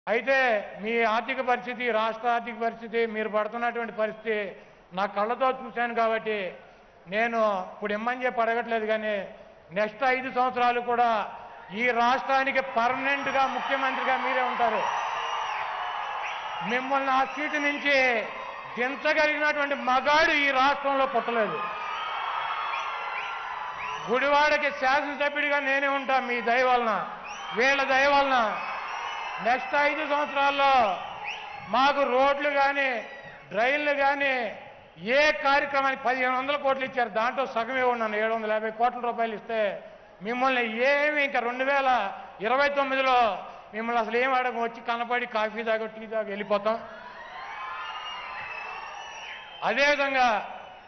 అయితే మీ ఆర్థిక పరిస్థితి రాష్ట్ర ఆర్థిక పరిస్థితి మీరు పడుతున్నటువంటి పరిస్థితి నా కళ్ళతో చూశాను కాబట్టి నేను ఇప్పుడు ఇమ్మని చెప్పి అడగట్లేదు కానీ నెక్స్ట్ ఐదు సంవత్సరాలు కూడా ఈ రాష్ట్రానికి పర్మనెంట్గా ముఖ్యమంత్రిగా మీరే ఉంటారు మిమ్మల్ని ఆ సీటు నుంచి దించగలిగినటువంటి మగాడు ఈ రాష్ట్రంలో పుట్టలేదు గుడివాడకి శాసనసభ్యుడిగా నేనే ఉంటా మీ దయ వలన వీళ్ళ దయ వలన నెక్స్ట్ ఐదు సంవత్సరాల్లో మాకు రోడ్లు కానీ డ్రైన్లు కానీ ఏ కార్యక్రమానికి పదిహేను వందల కోట్లు ఇచ్చారు దాంట్లో సగమే ఉన్నాను ఏడు వందల యాభై కోట్ల రూపాయలు ఇస్తే మిమ్మల్ని ఏమి ఇంకా రెండు వేల ఇరవై తొమ్మిదిలో మిమ్మల్ని అసలు ఏం అడగ వచ్చి కనపడి కాఫీ తాగో టీ తాగో వెళ్ళిపోతాం అదేవిధంగా